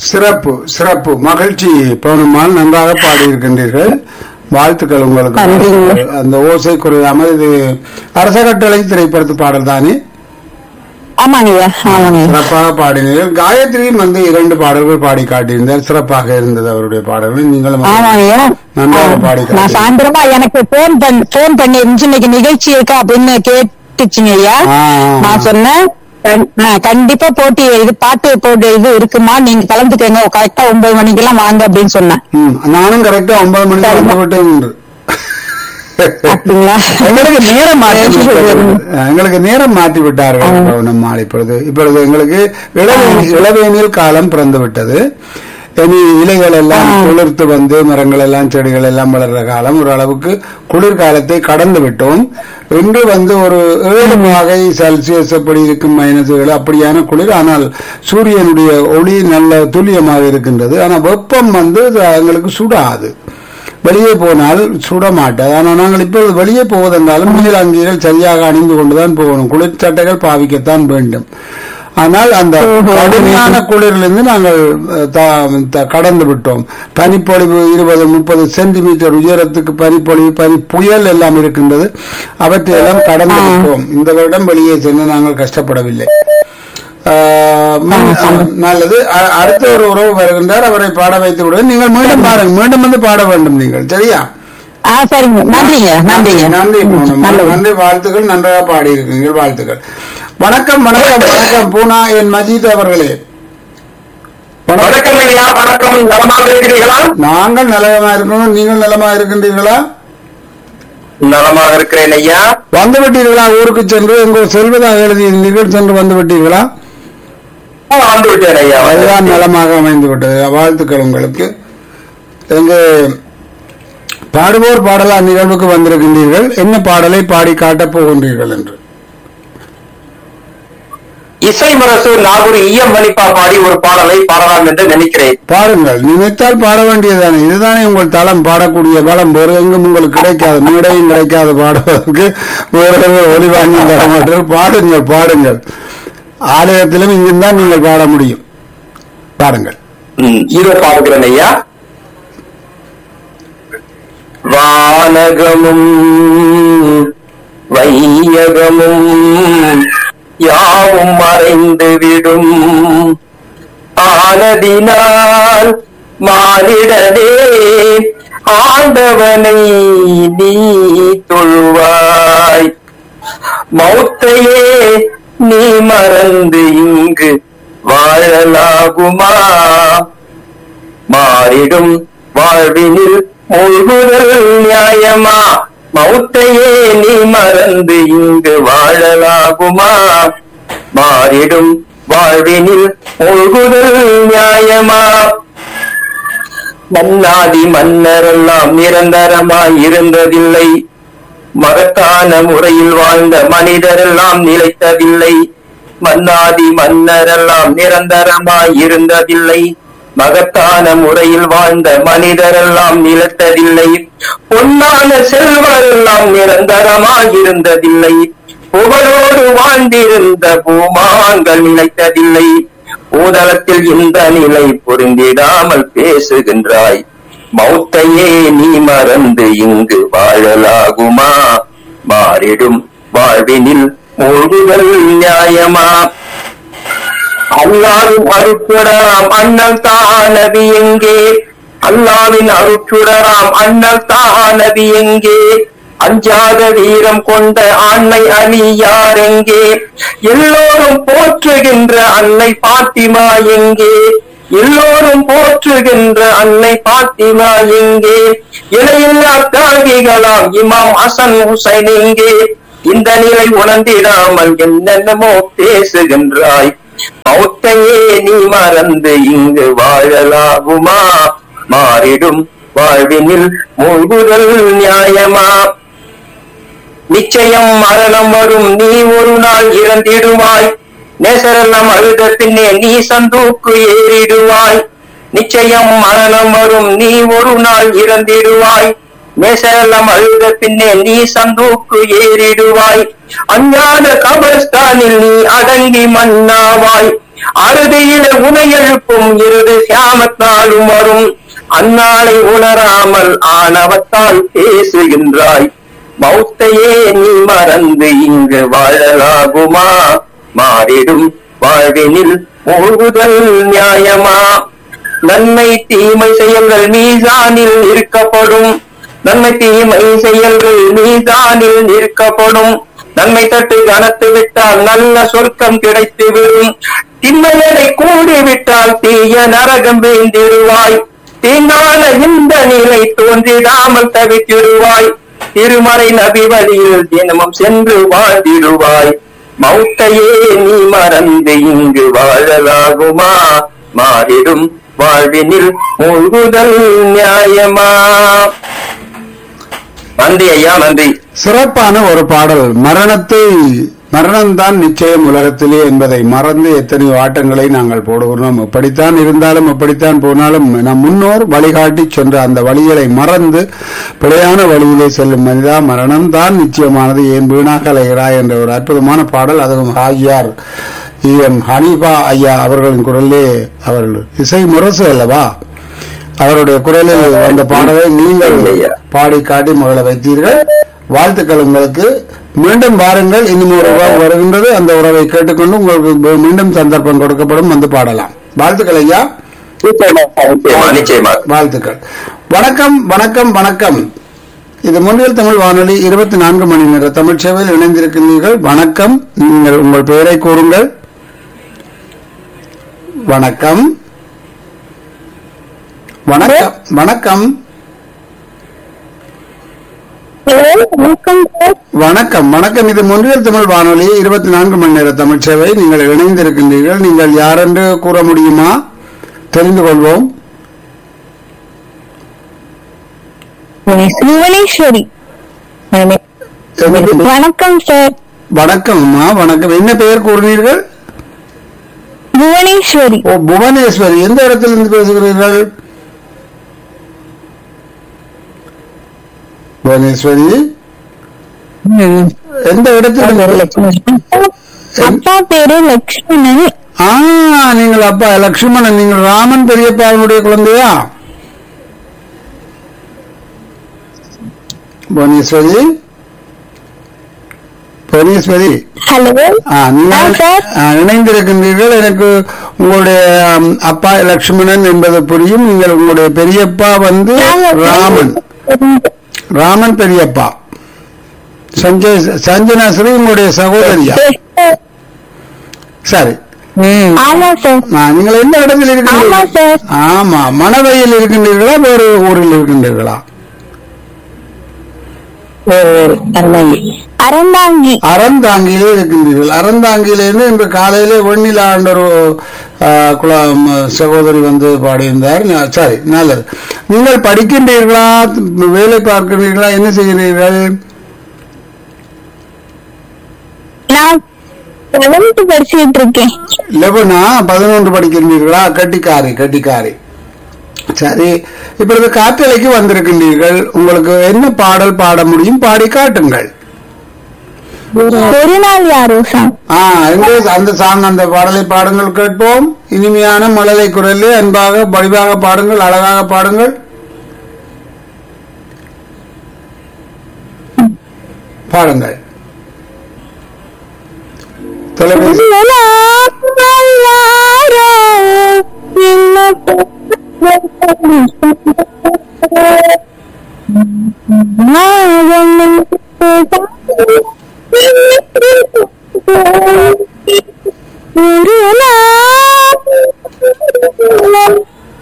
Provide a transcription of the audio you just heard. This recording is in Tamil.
சிறப்பு சிறப்பு மகிழ்ச்சி பௌர்ணமால் நன்றாக பாடியிருக்கின்றீர்கள் வாழ்த்துக்கள் உங்களுக்கு நன்றிங்க. அந்த ஓசை குறையாமல் இது அரச கட்டளை திரைப்படத்து பாடல் தானே ஆமாங்க ஐயா ஆமாங்க ஐயா. சிறப்பாக பாடினீர்கள் காயத்ரியும் வந்து இரண்டு பாடல்கள் பாடி காட்டியிருந்தார் சிறப்பாக இருந்தது அவருடைய பாடல்கள் நீங்களும் ஆமாங்க ஐயா. நன்றாக பாடி நான் காட்டினீர்கள். சாயந்தரமா எனக்கு போன் பண்ண போன் பண்ணி இருந்துச்சு இன்னைக்கு நிகழ்ச்சி இருக்கா அப்படின்னு கேட்டுச்சுங்க ஐயா ஆ, ஆ, ஆ. நான் சொன்னேன் கண்- ஆ, கண்டிப்பா போட்டி இது பாட்டு போட்டு இது இருக்குமா நீங்க கலந்துக்கங்க கரெக்டா ஒன்பது மணிக்கெல்லாம் வாங்க அப்படின்னு சொன்னேன் ம், நானும் கரெக்டா ஒன்பது மணிக்கு சரிங்க. வந்து விட்டேன் என்று. அப்படிங்களா எங்களுக்கு நேரம் மாற்றி விட்டார்கள். எங்களுக்கு நேரம் மாற்றி விட்டார்கள் நம்மால் இப்பொழுது இப்பொழுது எங்களுக்கு இளவே- இளவேனில் காலம் பிறந்து விட்டது இனி இலைகள் எல்லாம் குளிர்த்து வந்து மரங்கள் எல்லாம் செடிகள் எல்லாம் வளர்ற காலம் ஓரளவுக்கு குளிர்காலத்தை கடந்து விட்டோம் இன்று வந்து ஒரு ஏழு வகை செல்சியஸ் அப்படி இருக்கும் மைனஸ் ஏழு அப்படியான குளிர் ஆனால் சூரியனுடைய ஒளி நல்ல துல்லியமாக இருக்கின்றது ஆனால் வெப்பம் வந்து அது எங்களுக்கு சுடாது வெளியே போனால் சுட மாட்டாது ஆனால் நாங்கள் இப்பொழுது வெளியே போவதென்றாலும் மேல் அங்கிகள் சரியாக அணிந்து கொண்டுதான் போகணும் குளிர்ச்சட்டைகள் பாவிக்கத்தான் வேண்டும் ஆனால் அந்த கடுமையான குளிரிலிருந்து நாங்கள் அஹ், த- த- கடந்து விட்டோம் பனிப்பொழிவு இருபது முப்பது சென்டிமீட்டர் உயரத்துக்கு பனிப்பொழிவு பனி புயல் எல்லாம் இருக்கின்றது அவற்றையெல்லாம் கடந்து விட்டோம் இந்த வருடம் வெளியே சென்று நாங்கள் கஷ்டப்படவில்லை ஆஹ் மீ- அஹ் நல்லது அ- அடுத்த ஒரு உறவு வருகின்றார் அவரை பாட வைத்து விடுவேன் நீங்கள் மீண்டும் பாருங்க மீண்டும் வந்து பாட வேண்டும் நீங்கள் சரியா ஆ சரிங்க நன்றிங்க நன்றிங்க நன்றி பூனம். நல்லது நன்றி வாழ்த்துக்கள் நன்றாக பாடி இருக்கீர்கள் வாழ்த்துக்கள் வணக்கம் வணக்கம் வணக்கம் பூனா என் மஜீத் அவர்களே வணக்கம். வணக்கம் ஐயா வணக்கம் நலமாக இருக்கிறீர்களா நாங்கள் நலமா இருக்கணும் நீங்கள் நலமா இருக்கின்றீர்களா நலமாக இருக்கிறேன் ஐயா வந்து விட்டீர்களா ஊருக்கு சென்று எங்கள் செல்வதாக எழுதியிருந்தீர்கள் சென்று வந்து விட்டீர்களா ஆ, வந்து விட்டேன் ஐயா அதுதான் நலமாக அமைந்து விட்டது வாழ்த்துக்கள் உங்களுக்கு எங்கு பாடுவோர் பாடலா நிகழ்வுக்கு வந்திருக்கின்றீர்கள் என்ன பாடலை பாடி காட்டப் போகின்றீர்கள் என்று இசை முரசு நாகூர் ஈயம் மணிப்பா பாடி ஒரு பாடலை பாடலாம் என்று நினைக்கிறேன் பாடுங்கள் நினைத்தால் பாட வேண்டியதுதானே இதுதானே உங்கள் தளம் பாடக்கூடிய பலம் வேறு எங்கும் உங்களுக்கு கிடைக்காது மேடையும் கிடைக்காது பாடுவதற்கு வேறு ஒளி வாங்கி தர மாட்டீர்கள் பாடுங்கள் பாடுங்கள் ஆலயத்திலும் இங்கும் தான் நீங்கள் பாட முடியும் பாடுங்கள் ம், இதோ பாடுகிறேன் ஐயா வானகமும் வையகமும் யாவும் மறைந்து விடும் ஆனதினால் மானிடனே ஆண்டவனை நீ தொழுவாய் மௌத்தையே நீ மறந்து இங்கு வாழலாகுமா மாறிடும் வாழ்வினில் மூழ்குதல் நியாயமா மௌத்தையே நீ மறந்து இங்கு வாழலாகுமா மாறிடும் வாழ்வினில் மூழ்குதல் நியாயமா மன்னாதி மன்னரெல்லாம் நிரந்தரமாய் இருந்ததில்லை மகத்தான முறையில் வாழ்ந்த மனிதரெல்லாம் நிலைத்ததில்லை மன்னாதி மன்னரெல்லாம் நிரந்தரமாய் இருந்ததில்லை மகத்தான முறையில் வாழ்ந்த மனிதரெல்லாம் நிலைத்ததில்லை பொன்னான செல்வரெல்லாம் நிரந்தரமாய் இருந்ததில்லை புகழோடு வாழ்ந்திருந்த பூமாங்கள் நிலைத்ததில்லை பூதளத்தில் இந்த நிலை பொருந்திடாமல் பேசுகின்றாய் மௌத்தையே நீ மறந்து இங்கு வாழலாகுமா மாறிடும் வாழ்வினில் மூழ்குதல் நியாயமா அல்லாவின் அருட்சுடராம் அண்ணல் தானவி எங்கே அல்லாவின் அருட்சுடராம் அண்ணல் தானவி எங்கே அஞ்சாத வீரம் கொண்ட ஆண்மை அணி யார் எங்கே எல்லோரும் போற்றுகின்ற அன்னை பாத்திமா எங்கே எல்லோரும் போற்றுகின்ற அன்னை பாத்திமா எங்கே இலையில்லா தியாகிகளாம் இமாம் ஹசன் ஹுசைன் எங்கே இந்த நிலை உணர்ந்திடாமல் என்னென்னமோ பேசுகின்றாய் மௌத்தையே நீ மறந்து இங்கு வாழலாகுமா மாறிடும் வாழ்வினில் மூழ்குதல் நியாயமா நிச்சயம் மரணம் வரும் நீ ஒரு நாள் இறந்திடுவாய் நேசரெல்லாம் அழுத பின்னே நீ சந்தூக்கு ஏறிடுவாய் நிச்சயம் மரணம் வரும் நீ ஒரு நாள் இறந்திடுவாய் நேசரெல்லாம் அழுத பின்னே நீ சந்தூக்கு ஏறிடுவாய் அஞ்ஞான கபர்ஸ்தானில் நீ அடங்கி மன்னாவாய் அறுதியில உனை எழுப்பும் இருது சியாமத்தாலும் வரும் அந்நாளை உணராமல் ஆணவத்தால் பேசுகின்றாய் மௌத்தையே நீ மறந்து இங்கு வாழலாகுமா மாறிடும் வாழ்வினில் மூழ்குதல் நியாயமா நன்மை தீமை செயல்கள் மீசானில் இருக்கப்படும் நன்மை தீமை செயல்கள் மீசானில் நிற்கப்படும் நன்மை தட்டு கனத்து விட்டால் நல்ல சொர்க்கம் கிடைத்துவிடும் திண்மையரை கூடிவிட்டால் தீய நரகம் வேண்டிடுவாய் தீங்கான இந்த நிலை தோன்றிடாமல் தவித்திடுவாய் திருமறை நபி வழியில் தினமும் சென்று வாழ்ந்திடுவாய் மௌத்தையே நீ மறந்து இங்கு வாழலாகுமா மாறிடும் வாழ்வினில் மூழ்குதல் நியாயமா நன்றி ஐயா நன்றி சிறப்பான ஒரு பாடல் மரணத்தை மரணம்தான் நிச்சயம் உலகத்திலே என்பதை மறந்து எத்தனையோ ஆட்டங்களை நாங்கள் போடுகிறோம் எப்படித்தான் இருந்தாலும் எப்படித்தான் போனாலும் நம் முன்னோர் வழிகாட்டி சென்ற அந்த வழிகளை மறந்து பிழையான வழியிலே செல்லும் மனிதா மரணம்தான் நிச்சயமானது ஏன் வீணாக அலைகிறாய் என்ற ஒரு அற்புதமான பாடல் அதுவும் ஹாஜியார் எம் ஹனீஃபா ஐயா அவர்களின் குரலே அவர்கள் இசை முரசு அல்லவா அவருடைய குரலில் வந்த பாடலை நீங்கள் பாடி காட்டி மகளை வைத்தீர்கள் வாழ்த்துக்கள் உங்களுக்கு மீண்டும் வாருங்கள் இன்னும் ஒரு உறவு வருகின்றது அந்த உறவை கேட்டுக்கொண்டு உங்களுக்கு மீண்டும் சந்தர்ப்பம் கொடுக்கப்படும் வந்து பாடலாம் வாழ்த்துக்கள் ஐயா நிச்சயமா நிச்சயமா வாழ்த்துக்கள் வணக்கம் வணக்கம் வணக்கம் இது முன்னில் தமிழ் வானொலி இருபத்தி நான்கு மணி நேர தமிழ் சேவையில் இணைந்திருக்கிறீர்கள் வணக்கம் நீங்கள் உங்கள் பெயரை கூறுங்கள் வணக்கம் வணக்கம் வணக்கம் வணக்கம் சார் வணக்கம் வணக்கம் இது முன்றியல் தமிழ் வானொலி இருபத்தி நான்கு மணி நேர தமிழ் சேவை நீங்கள் இணைந்திருக்கின்றீர்கள் நீங்கள் யார் என்று கூற முடியுமா தெரிந்து கொள்வோம் புவனேஸ்வரி என்ன- வணக்கம் சார் வணக்கம் அம்மா வணக்கம் என்ன பெயர் கூறினீர்கள் புவனேஸ்வரி ஓ புவனேஸ்வரி எந்த இடத்திலிருந்து பேசுகிறீர்கள் புவனேஸ்வரி எந்த இடத்தில் அப்பா பேரு லட்சுமணன் ஆ நீங்கள் அப்பா லட்சுமணன் நீங்கள் ராமன் பெரியப்பாவுடைய குழந்தையா புவனேஸ்வரி புவனேஸ்வரி ஹலோ ஆ, நீங்கள் ஆ, சார். ஆ, இணைந்திருக்கின்றீர்கள் எனக்கு உங்களுடைய ஆம், அப்பா லட்சுமணன் என்பது புரியும் நீங்கள் உங்களுடைய பெரியப்பா வந்து ராமன் ராமன் பெரியப்பா சஞ்சய் சஞ்சனாஸ்ரீ உங்களுடைய சகோதரியா சரி ஆமா சார் ஆ, நீங்கள் எந்த இடத்தில் ஆமா இருக்கின்றீர்கள் சார் ஆமா மணவையில் இருக்கின்றீர்களா வேறு ஊரில் இருக்கின்றீர்களா அறந்தாங்கி அறந்தாங்கியிலே இருக்கின்றீர்கள் அறந்தாங்கியிலிருந்து இன்று காலையிலே வெண்ணில ஆண்ட ஒரு ஆ, குல- ம- சகோதரி வந்து பாடியிருந்தார் நா- சரி நல்லது நீங்கள் படிக்கின்றீர்களா வேலை பார்க்கிறீர்களா என்ன செய்கிறீர்கள் நான் செவன்த் படிச்சுட்டு இருக்கேன் லெவனா பதினொன்று படிக்கின்றீர்களா கட்டிக்காரி கட்டிக்காரி சரி இப்பொழுது காற்றலைக்கு வந்திருக்கின்றீர்கள் உங்களுக்கு என்ன பாடல் பாட முடியும் பாடி காட்டுங்கள் ஒரு நாள் யாரோ சாங் ஆ எங்கே அந்த சாங் அந்த பாடலை பாடுங்கள் கேட்போம் இனிமையான மழலை குரலே அன்பாக வடிவாக பாடுங்கள் அழகாக பாடுங்கள் பாடுங்கள் தொலைபேசி ஒரு நாள் யாரோ என்ன நான் உன்னை